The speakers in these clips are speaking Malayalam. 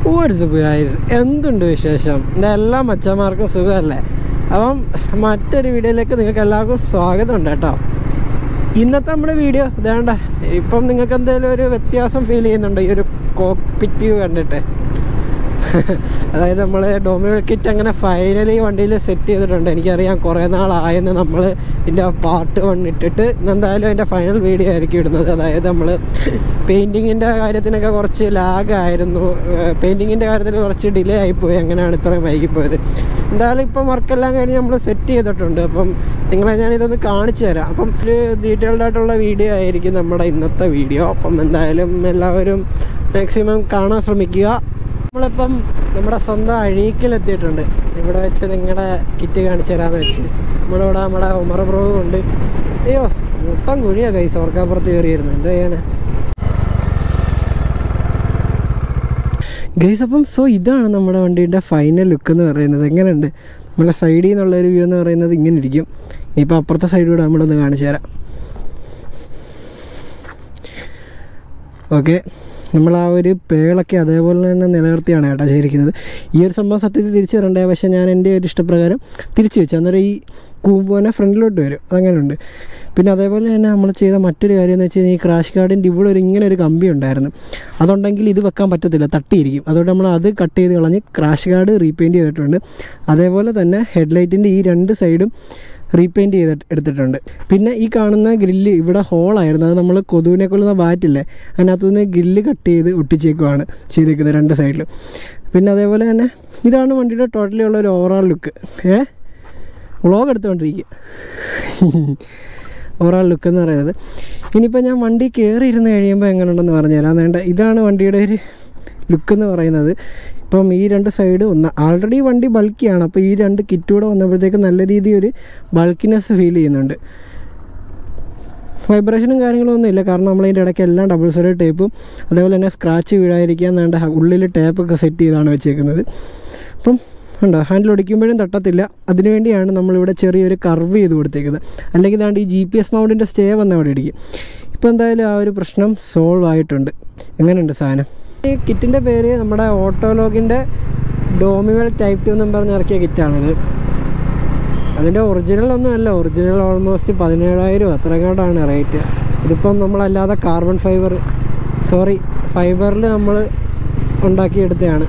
വാട്സപ്പ് ഗൈസ് എന്തുണ്ട് വിശേഷം എൻ്റെ എല്ലാ മച്ചന്മാർക്കും സുഖമല്ലേ അപ്പം മറ്റൊരു വീഡിയോയിലേക്ക് നിങ്ങൾക്ക് എല്ലാവർക്കും സ്വാഗതം ഉണ്ട് കേട്ടോ ഇന്നത്തെ നമ്മുടെ വീഡിയോ ഇതേണ്ട ഇപ്പം നിങ്ങൾക്ക് എന്തെങ്കിലും ഒരു വ്യത്യാസം ഫീൽ ചെയ്യുന്നുണ്ടോ ഈ ഒരു കോക്പിറ്റ് വ്യൂ കണ്ടിട്ട് അതായത് നമ്മൾ ഡൊമിനൽ കിറ്റ് അങ്ങനെ ഫൈനലി വണ്ടിയിൽ സെറ്റ് ചെയ്തിട്ടുണ്ട് എനിക്കറിയാം കുറേ നാളായെന്ന് നമ്മൾ ഇതിൻ്റെ പാർട്ട് വൺ ഇട്ടിട്ട് എന്തായാലും അതിൻ്റെ ഫൈനൽ വീഡിയോ ആയിരിക്കും ഇടുന്നത് അതായത് നമ്മൾ പെയിൻറ്റിങ്ങിൻ്റെ കാര്യത്തിനൊക്കെ കുറച്ച് ലാഗായിരുന്നു പെയിൻറ്റിങ്ങിൻ്റെ കാര്യത്തിൽ കുറച്ച് ഡിലേ ആയിപ്പോയി അങ്ങനെയാണ് ഇത്രയും വൈകിപ്പോയത് എന്തായാലും ഇപ്പം വർക്കെല്ലാം കഴിഞ്ഞ് നമ്മൾ സെറ്റ് ചെയ്തിട്ടുണ്ട് അപ്പം നിങ്ങളെ ഞാനിതൊന്ന് കാണിച്ചു തരാം അപ്പം ഒരു ഡീറ്റെയിൽഡ് ആയിട്ടുള്ള വീഡിയോ ആയിരിക്കും നമ്മുടെ ഇന്നത്തെ വീഡിയോ അപ്പം എന്തായാലും എല്ലാവരും മാക്സിമം കാണാൻ ശ്രമിക്കുക നമ്മളിപ്പം നമ്മുടെ സ്വന്തം അഴീക്കിലെത്തിയിട്ടുണ്ട് ഇവിടെ വെച്ച് നിങ്ങളുടെ കിറ്റ് കാണിച്ചു തരാമെന്ന് വെച്ച് നമ്മളിവിടെ നമ്മുടെ ഉമർ ബ്രോ ഉണ്ട് അയ്യോ മുട്ടം കുഴിയാ കൈ സ്വർഗാപ്പുറത്ത് കയറിയിരുന്നു എന്താ ചെയ്യാനാ ഗൈസ് അപ്പം സോ ഇതാണ് നമ്മുടെ വണ്ടിയുടെ ഫൈനൽ ലുക്ക് എന്ന് പറയുന്നത് എങ്ങനെയുണ്ട് നമ്മുടെ സൈഡിൽ നിന്നുള്ള ഒരു വ്യൂ എന്ന് പറയുന്നത് ഇങ്ങനെ ഇരിക്കും ഇനിയിപ്പോൾ അപ്പുറത്തെ സൈഡിലൂടെ നമ്മളൊന്ന് കാണിച്ചു തരാം ഓക്കെ നമ്മൾ ആ ഒരു പേളൊക്കെ അതേപോലെ തന്നെ നിലനിർത്തിയാണ് കേട്ടോ ചെയ്തിരിക്കുന്നത് ഈ ഒരു സംഭവം സത്യത്തിൽ തിരിച്ചു വരണ്ടേ പക്ഷേ ഞാൻ എൻ്റെ ഒരു ഇഷ്ടപ്രകാരം തിരിച്ചു വെച്ചു അന്നേരം ഈ കൂമ്പോനെ ഫ്രണ്ടിലോട്ട് വരും അതങ്ങനെയുണ്ട് പിന്നെ അതേപോലെ തന്നെ നമ്മൾ ചെയ്ത മറ്റൊരു കാര്യം എന്ന് വെച്ച് കഴിഞ്ഞാൽ ഈ ക്രാഷ് കാർഡിൻ്റെ ഇവിടെ ഒരു ഇങ്ങനെ ഒരു കമ്പി ഉണ്ടായിരുന്നു അതുണ്ടെങ്കിൽ ഇത് വെക്കാൻ പറ്റത്തില്ല തട്ടിയിരിക്കും അതുകൊണ്ട് നമ്മൾ അത് കട്ട് ചെയ്ത് കളഞ്ഞ് ക്രാഷ് കാർഡ് റീപെയിൻറ്റ് ചെയ്തിട്ടുണ്ട് അതേപോലെ തന്നെ ഹെഡ്ലൈറ്റിൻ്റെ ഈ രണ്ട് സൈഡും റീപെയിൻറ്റ് ചെയ്ത് എടുത്തിട്ടുണ്ട് പിന്നെ ഈ കാണുന്ന ഗ്രില്ല് ഇവിടെ ഹോളായിരുന്നു അത് നമ്മൾ കൊതുവിനെ കൊല്ലുന്ന ബാറ്റില്ലേ അതിനകത്തുനിന്ന് ഗ്രില്ല് കട്ട് ചെയ്ത് ഒട്ടിച്ചേക്കുവാണ് ചെയ്തേക്കുന്നത് രണ്ട് സൈഡിലും പിന്നെ അതേപോലെ തന്നെ ഇതാണ് വണ്ടിയുടെ ടോട്ടലി ഉള്ള ഒരു ഓവറോൾ ലുക്ക് ഏ വ്ളോഗ് എടുത്തുകൊണ്ടിരിക്കുക ഓവറോൾ ലുക്ക് എന്ന് പറയുന്നത് ഇനിയിപ്പോൾ ഞാൻ വണ്ടി കയറി ഇരുന്ന് കഴിയുമ്പോൾ എങ്ങനെയുണ്ടെന്ന് പറഞ്ഞുതരാം വേണ്ട ഇതാണ് വണ്ടിയുടെ ഒരു ലുക്ക് എന്ന് പറയുന്നത് ഇപ്പം ഈ രണ്ട് സൈഡ് ഒന്ന് ആൾറെഡി വണ്ടി ബൾക്കിയാണ് അപ്പോൾ ഈ രണ്ട് കിറ്റ് കൂടെ വന്നപ്പോഴത്തേക്ക് നല്ല രീതിയിൽ ഒരു ബൾക്കിനെസ് ഫീൽ ചെയ്യുന്നുണ്ട് വൈബ്രേഷനും കാര്യങ്ങളും ഒന്നും ഇല്ല കാരണം നമ്മളതിൻ്റെ ഇടയ്ക്ക് എല്ലാം ഡബിൾ സൈഡ് ടേപ്പും അതേപോലെ തന്നെ സ്ക്രാച്ച് വീഴാതിരിക്കാൻ വേണ്ട ഉള്ളിൽ ടേപ്പൊക്കെ സെറ്റ് ചെയ്താണ് വെച്ചേക്കുന്നത് അപ്പം ഉണ്ടോ ഹാൻഡിൽ ഒടിക്കുമ്പോഴും തട്ടത്തില്ല അതിനുവേണ്ടിയാണ് നമ്മളിവിടെ ചെറിയൊരു കർവ് ചെയ്ത് കൊടുത്തേക്കുന്നത് അല്ലെങ്കിൽ ഇതാണ്ട് ഈ ജി പി എസ് മൗണ്ടിൻ്റെ സ്റ്റേ വന്ന അവിടെ ഇടിക്കും ഇപ്പോൾ എന്തായാലും ആ ഒരു പ്രശ്നം സോൾവ് ആയിട്ടുണ്ട് എങ്ങനെയുണ്ട് സാധനം ഈ കിറ്റിൻ്റെ പേര് നമ്മുടെ ഓട്ടോലോഗിൻ്റെ ഡോമിവൽ ടൈപ്പ് ടു എന്നും പറഞ്ഞ് ഇറക്കിയ കിറ്റാണിത് അതിൻ്റെ ഒറിജിനൽ ഒന്നും അല്ല ഒറിജിനൽ ഓൾമോസ്റ്റ് പതിനേഴായിരം അത്രങ്ങാണ്ടാണ് റേറ്റ് ഇതിപ്പം നമ്മളല്ലാതെ കാർബൺ ഫൈബർ സോറി ഫൈബറിൽ നമ്മൾ ഉണ്ടാക്കിയെടുത്തതാണ്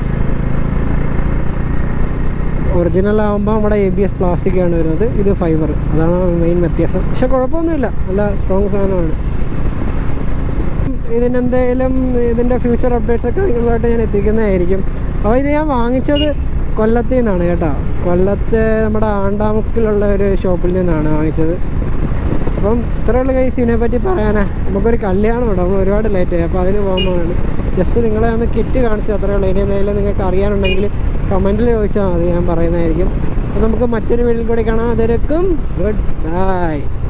ഒറിജിനൽ ആകുമ്പോൾ നമ്മുടെ എ ബി എസ് പ്ലാസ്റ്റിക് ആണ് വരുന്നത് ഇത് ഫൈബർ അതാണ് മെയിൻ വ്യത്യാസം പക്ഷെ കുഴപ്പമൊന്നുമില്ല നല്ല സ്ട്രോങ് സാധനമാണ് ഇതിനെന്തെങ്കിലും ഇതിൻ്റെ ഫ്യൂച്ചർ അപ്ഡേറ്റ്സ് ഒക്കെ നിങ്ങളായിട്ട് ഞാൻ എത്തിക്കുന്നതായിരിക്കും അപ്പോൾ ഇത് ഞാൻ വാങ്ങിച്ചത് കൊല്ലത്തിൽ നിന്നാണ് കേട്ടോ കൊല്ലത്തെ നമ്മുടെ ആണ്ടാമുക്കിലുള്ള ഒരു ഷോപ്പിൽ നിന്നാണ് വാങ്ങിച്ചത് അപ്പം ഇത്രയുള്ള കേസ് ഇതിനെ പറ്റി പറയാനാ നമുക്കൊരു കല്യാണം ഉണ്ട് നമ്മൾ ഒരുപാട് ലേറ്റ് ആയി അപ്പോൾ അതിന് പോകുമ്പോഴാണ് ജസ്റ്റ് നിങ്ങളെ ഒന്ന് കിറ്റ് കാണിച്ചു അത്രേ ഉള്ളൂ ഇനി എന്തെങ്കിലും നിങ്ങൾക്ക് അറിയാനുണ്ടെങ്കിൽ കമൻറ്റിൽ ചോദിച്ചാൽ മതി ഞാൻ പറയുന്നതായിരിക്കും അപ്പോൾ നമുക്ക് മറ്റൊരു വീട്ടിൽ കൂടി കാണാം അതിരക്കും ഗുഡ് ബൈ